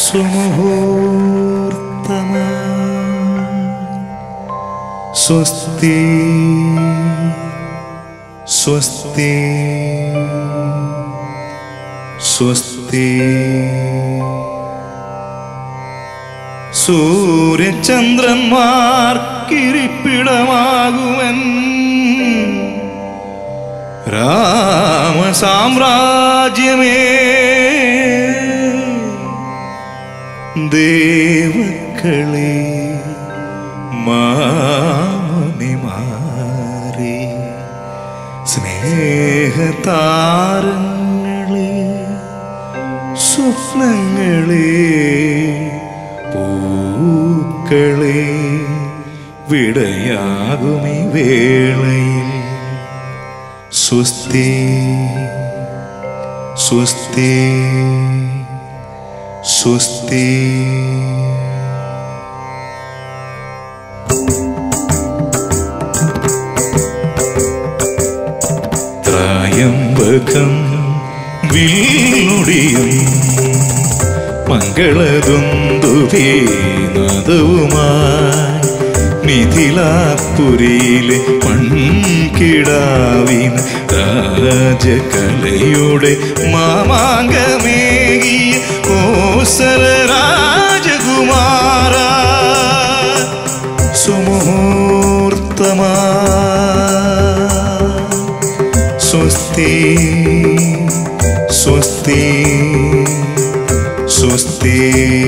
സുമുഹൂർത്തമാ സ്വസ്തി സ്വസ്തി സ്വസ്തി സൂര്യചന്ദ്രന്മാർക്കിരിപ്പിടമാകുവൻ രാമസാമ്രാജ്യമേ ദേവക്കളെ മാനിമാരെ സ്നേഹതാരങ്ങളെ സ്വപ്നങ്ങളെ പൂക്കളെ വിടയാകുമി വേളയിൽ സ്വസ്തി സ്വസ്തി സ്വസ്തി ത്രയംബകം വില്ലുടിയും മംഗളദുന്ദുഭീനദവുമായി മിഥിലാപുരിയിലെ മൺകിടാവിൻ രാജകലയുടെ മാമാങ്കമേകിയ കോസല രാജകുമാര സുമുഹൂർത്തമാ സ്വസ്തി സ്വസ്തി സ്വസ്തി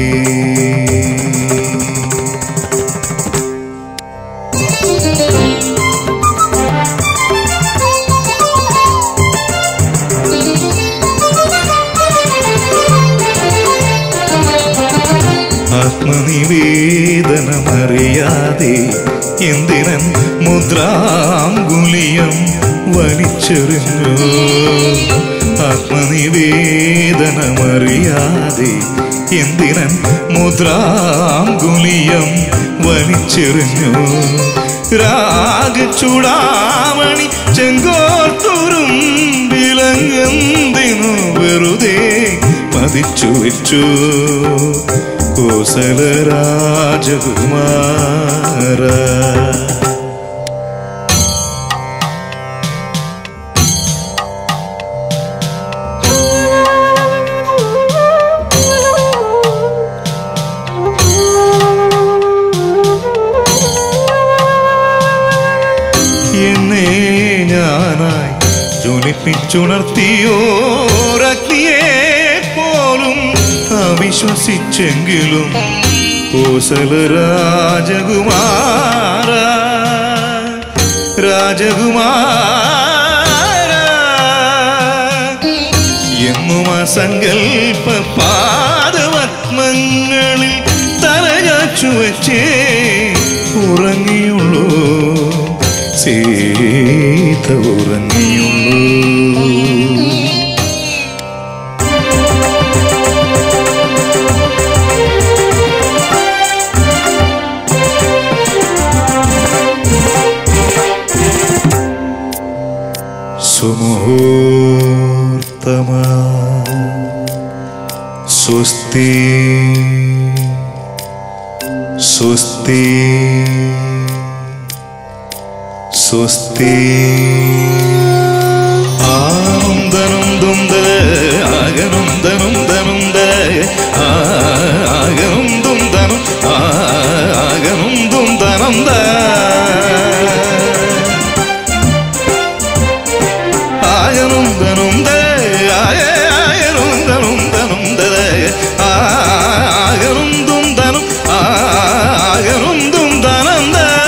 ആത്മനിവേദനമറിയാതെ എന്തിനൻ മുദ്രാങ്കുലിയം വലിച്ചെറിഞ്ഞു ആത്മനിവേദനമറിയാതെ എന്തിനൻ മുദ്രാങ്കുലിയം വലിച്ചെറിഞ്ഞു രാഗചൂടാമണി ചെങ്കോർത്തുറും വിലങ്ങെന്തിനു വെറുതെ പതിച്ചു വെച്ചു കോസല രാജകുമാര എന്നെ ഞാനായി ജ്വലിപ്പിച്ചുണർത്തിയോരഗ്നിയെ പോലും അവിശ്വസിച്ചെങ്കിലും കോസല രാജകുമാര രാജകുമാര എന്നും അസങ്കൽപ്പ പാദപത്മങ്ങളിൽ തലചാച്ചു വച്ചേ ഉറങ്ങിയുള്ളൂ സീത ഉറങ്ങിയുള്ളൂ സുമുഹൂർത്തമാ സ്വസ്തി സ്വസ്തി സ്വസ്തി ആനന്ദനം ദുന്ദര ആകനം ധനം ധനം ആകനം ദുന്ദനം ആകനം ദുന്ദനം ആകനം ധനം ആകനം ധനം ധനം ആകനം ദുന്ദനം ആകനം ദുന്ദനം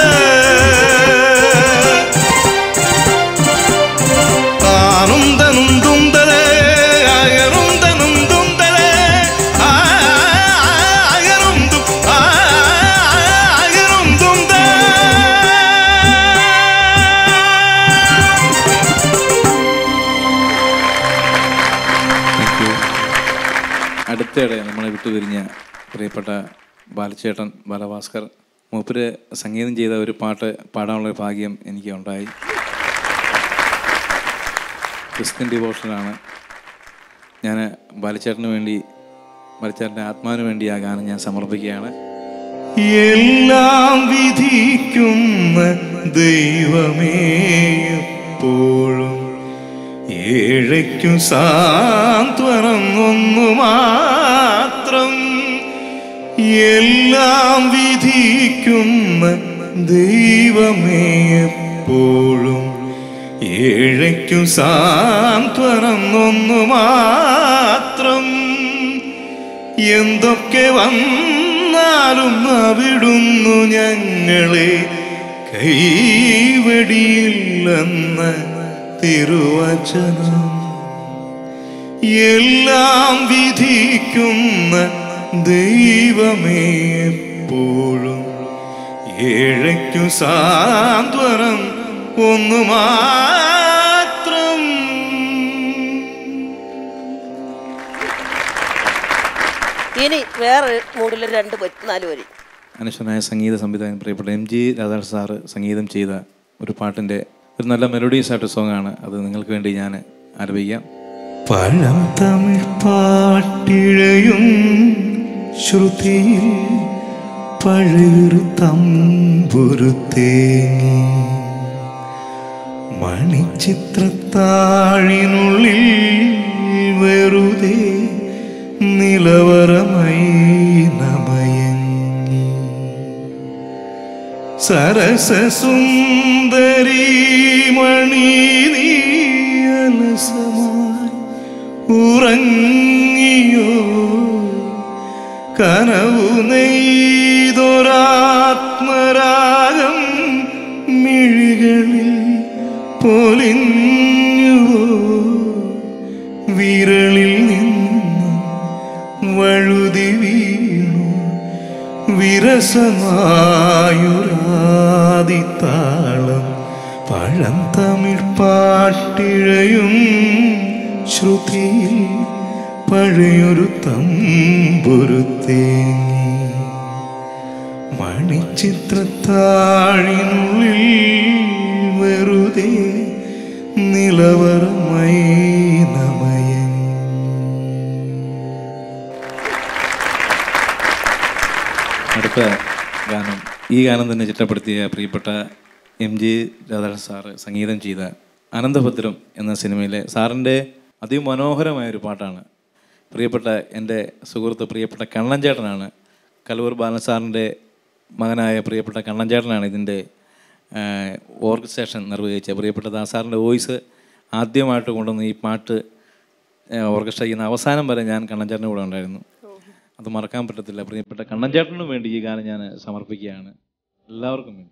ആനന്ദനും തുന്തലേ അയറുന്തനും തുന്തലേ ആയറും തു ആയറും തുന്തേ താങ്ക് യു അടുത്തിടെ നമ്മളെ വിട്ടുപിരിഞ്ഞ പ്രിയപ്പെട്ട ബാലചേട്ടൻ ബാലഭാസ്കർ മൂപ്പര് സംഗീതം ചെയ്ത ഒരു പാട്ട് പാടാനുള്ള ഭാഗ്യം എനിക്ക് ഉണ്ടായി ക്രിസ്ത്യൻ ഡിവോഷനാണ് ഞാൻ ബാലചേട്ടന് വേണ്ടി മരിച്ചവരുടെ ആത്മാവിന് വേണ്ടി ആ ഗാനം ഞാൻ സമർപ്പിക്കുകയാണ് എല്ലാം വിധിക്കുന്ന ദൈവമേ എപ്പോഴും ഏഴയ്ക്കും സാന്ത്വനം ഒന്നു മാത്രം എല്ലാം വിധിക്കുന്ന ദൈവമേ എപ്പോഴും ഏഴയ്ക്കും സാന്ത്വനം ഒന്നു മാത്രം എന്തൊക്കെ വന്നാലും അവിടുന്നു ഞങ്ങളെ കൈവടിയില്ലെന്ന തിരുവചനം എല്ലാം വിധിക്കുന്ന ദൈവമേ എപ്പോഴും ഏഴയ്ക്കു സാന്ത്വനം ഒന്നു മാത്രം ഇനി വേറെ മൂഡിൽ രണ്ട് പറ്റ് നാല് വരി അനശ്വനായ സംഗീത സംവിധായകൻ പ്രിയപ്പെട്ട എം ജി രാധാകൃഷ്ണൻ സാറ് സംഗീതം ചെയ്ത ഒരു പാട്ടിൻ്റെ ഒരു നല്ല മെലഡീസ് ആയിട്ട് സോങ്ങാണ് അത് നിങ്ങൾക്ക് വേണ്ടി ഞാൻ ആലപിക്കാം പഴം തമിഴ് പാട്ടിഴയും ശ്രുതിയിൽ പഴയൊരു തമ്പുരു തേങ്ങി മണിച്ചിത്രത്താഴിനുള്ളിൽ വെറുതെ നിലവറമായി നമയങ്ങി സരസസുന്ദരി മണി നീ അലസമായി ഉറങ്ങിയോ കനവു നെയ്തൊരാത്മരാഗം മിഴികളിൽ പൊലിഞ്ഞുവോ വിരളിൽ നിന്നും വഴുതി വീണു വിരസമായുരാതിത്താളം പഴം തമിഴ് പാട്ടിഴയും ശ്രുതിയിൽ പഴയൊരു തമ്പുരു തേങ്ങി മണിച്ചിത്രത്താഴിനുള്ളിൽ വെറുതെ നിലവറമായി നമയങ്ങി അടുത്ത ഗാനം ഈ ഗാനം തന്നെ ചിട്ടപ്പെടുത്തിയ പ്രിയപ്പെട്ട എം ജി രാധാകൃഷ്ണൻ സാറ് സംഗീതം ചെയ്ത അനന്തഭദ്രം എന്ന സിനിമയിലെ സാറിൻ്റെ അതിമനോഹരമായ ഒരു പാട്ടാണ് പ്രിയപ്പെട്ട എൻ്റെ സുഹൃത്ത് പ്രിയപ്പെട്ട കണ്ണൻ ചേട്ടനാണ് കലൂർ ബാലൻ സാറിൻ്റെ മകനായ പ്രിയപ്പെട്ട കണ്ണൻ ചേട്ടനാണ് ഇതിൻ്റെ ഓർക്കസ്ട്രേഷൻ നിർവഹിച്ച പ്രിയപ്പെട്ട ദാസാറിൻ്റെ വോയിസ് ആദ്യമായിട്ട് കൊണ്ടുവന്ന് ഈ പാട്ട് ഓർക്കസ്ട്ര ചെയ്യുന്ന അവസാനം വരെ ഞാൻ കണ്ണൻചേട്ടൻ്റെ കൂടെ ഉണ്ടായിരുന്നു അത് മറക്കാൻ പറ്റത്തില്ല പ്രിയപ്പെട്ട കണ്ണൻചേട്ടനും വേണ്ടി ഈ ഗാനം ഞാൻ സമർപ്പിക്കുകയാണ് എല്ലാവർക്കും വേണ്ടി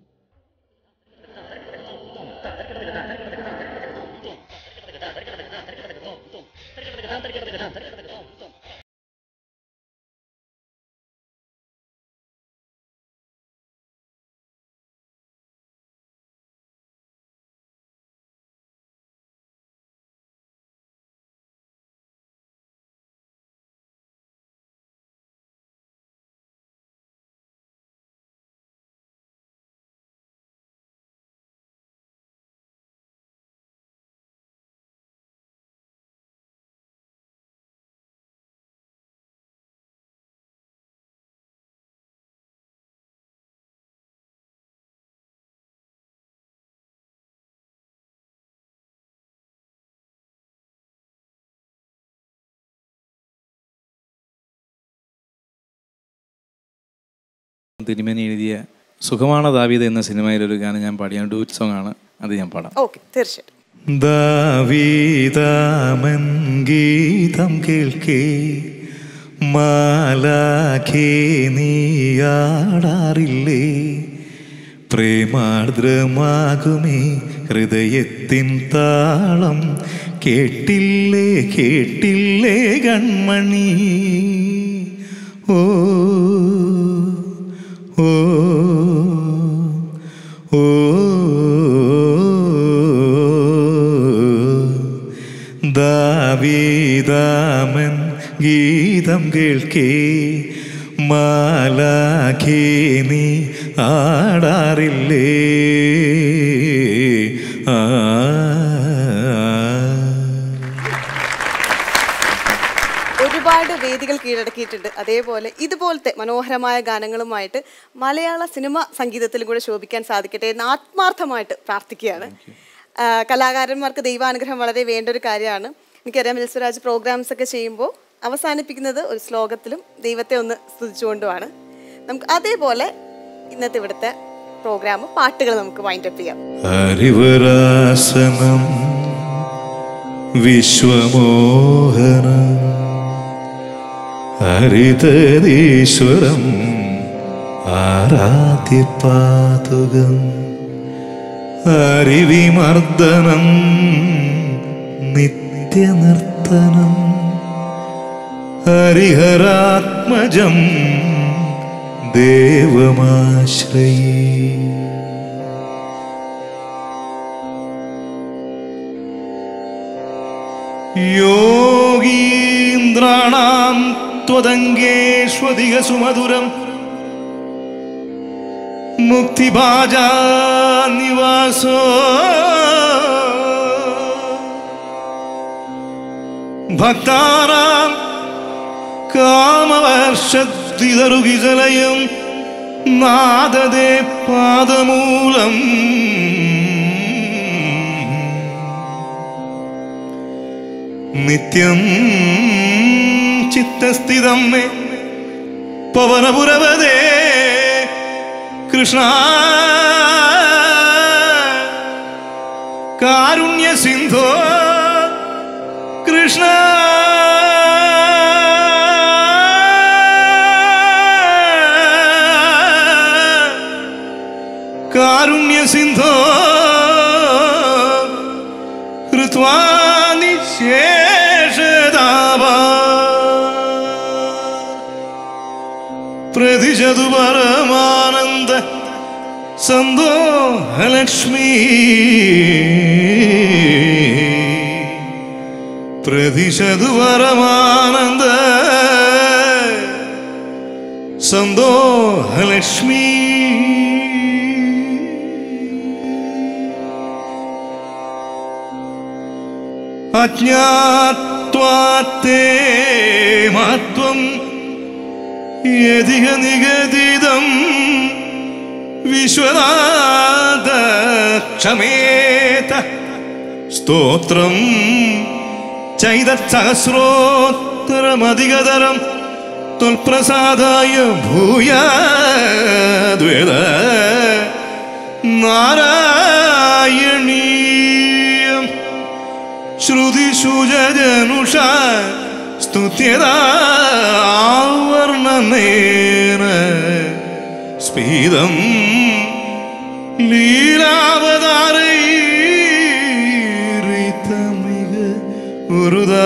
തിരുമേനി എഴുതിയ സുഖമാണ് ദാവീദ് എന്ന സിനിമയിലൊരു ഗാനം ഞാൻ പാടിയാണ് ഡൂറ്റ് സോങ് ആണ് അത് ഞാൻ പാടാം ഓക്കെ തീർച്ചയായിട്ടും ദാവീദാമൻ ഗീതം കേൾക്കേ മാലാഖേ നീയാടാറില്ലേ പ്രേമാർദ്രമാകുമേ ഹൃദയത്തിൻ താളം കേട്ടില്ലേ കേട്ടില്ലേ കൺമണി ഓ ഓ ഓ ദാവീദാമൻ ഗീതം കേൾക്കേ മാലാഖേ നീ ആടാറില്ലേ ആ ഒരുപാട് വേദികൾ കീഴടക്കിയിട്ടുണ്ട് അതേപോലെ ഇതുപോലത്തെ മനോഹരമായ ഗാനങ്ങളുമായിട്ട് മലയാള സിനിമ സംഗീതത്തിലും കൂടെ ശോഭിക്കാൻ സാധിക്കട്ടെ എന്ന് ആത്മാർത്ഥമായിട്ട് പ്രാർത്ഥിക്കുകയാണ് ആ, കലാകാരന്മാർക്ക് ദൈവാനുഗ്രഹം വളരെ വേണ്ട ഒരു കാര്യമാണ് എനിക്കറിയാം മിൽസ്വരാജ് പ്രോഗ്രാംസ് ഒക്കെ ചെയ്യുമ്പോൾ അവസാനിപ്പിക്കുന്നത് ഒരു ശ്ലോകത്തിലും ദൈവത്തെ ഒന്ന് സ്തുതിച്ചുകൊണ്ടുമാണ് നമുക്ക് അതേപോലെ ഇന്നത്തെ ഇവിടുത്തെ പ്രോഗ്രാം പാട്ടുകൾ നമുക്ക് വൈൻഡപ്പ് ചെയ്യാം ഹരിവരാസനം വിശ്വമോഹനം ഹരിതരീശ്വരം ആരാധ്യപാതുകം ഹരിവിമർദ്ദനം നിത്യനർത്തനം ഹരിഹരാത്മജം ദേവമാശ്രയേ യോഗീന്ദ്രാണാം ത്വതംഗേഷ്വധിക സുമധുരം മുക്തിഭാജാനിവാസോ ഭക്താനാം കാമവർഷദ്വിതറുകിജലയം നാദദേ പാദമൂലം നിത്യം ചിത്തസ്ഥിതം മേ പവനപുരവതേ കൃഷ്ണ കാരുണ്യ സിന്ധോ കൃഷ്ണ കാരുണ്യ സിന്ധോ कृत्वा निशेषदावा प्रतिशतु परमानन्द सन्दोहलक्ष्मी प्रतिशतु परमानन्द सन्दोहलक्ष्मी അജ്ഞാത്വാത്തേ മഹത്വം യതിക നിഗദിതം വിശ്വനാഥ ക്ഷമേത സ്തോത്രം ചൈതസഹസ്രോത്തരമധികതരം ത്വൽപ്രസാദായ ഭൂയാദ്വേദ നാരായണീയം ശ്രുതിശുജനുഷ സ്തുത്യതാവർണനേന സ്ഫീതം ലീലാവതാരൈരിതമിക ഉരുദാ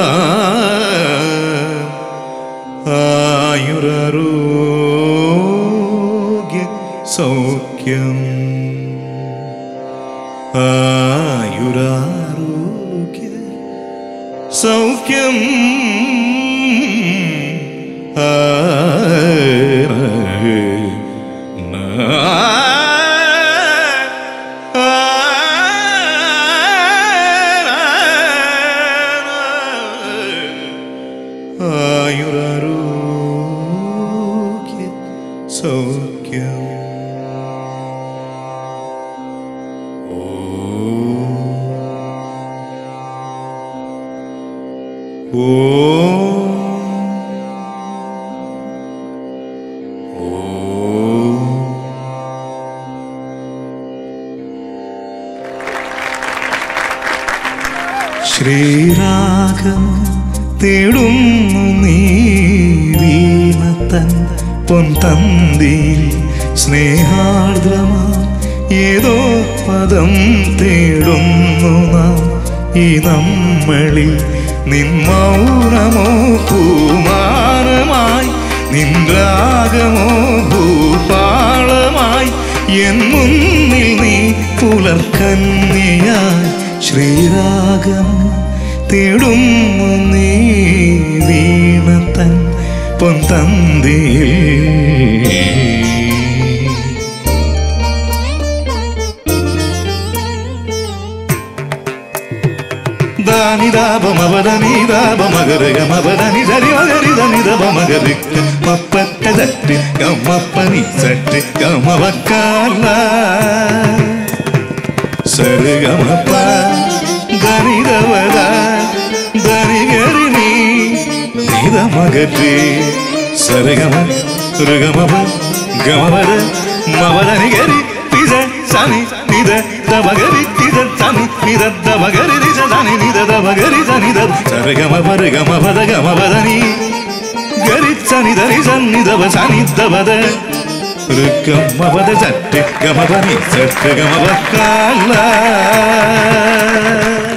ആയുരാരോഗ്യ സൗഖ്യം ആയുരാരോഗ്യ സൗഖ്യം ആയുരാരോഗ്യ സൗഖ്യം ഓ ശ്രീരാഗം തേടുന്നു നീ വീണത്തൻ പൊൻതന്തിയിൽ സ്നേഹാർദ്രമാ ഏതോ പദം തേടുന്നു നാം ഈ നമ്മളിൽ നിൻ മൗനമോ പൂമാനമായി നിൻ രാഗമോ ഭൂപാളമായി എൻ മുന്നിൽ നീ പുലർക്കന്യയായി ശ്രീരാഗം തേടുന്നു നീ വീണത്തൻ പൊന്തന്തിയിൽ ദാനിദാപമവദനീത ദാപ മകര ഗമ പദനി സരി മകരി ധനി ദപ മകരിക്ക മപ്പറ്റ തട്ട് ഗമപ്പനി സട്ട് ഗമ വക്കാല സരഗമപ്പ ധനി ദവദ ധനി ഗരി നീ നിദ മകരി സരഗമ ഋഗമപ ഗമപദ മവദനി ഗരി തിജ സനി നിദ ദവഗരി തിജ സനി നിദ ദവഗരി തിജ സനി നിദ ദവഗരി സനി ദ സരഗമ പര ഗമ പദ ഗമ പദനി ഗരി സനി ദരി സനി ദവ സനി ദവദ ഋഗമ പദ സറ്റ് ഗമ പനി സറ്റ് ഗമ പക്കാല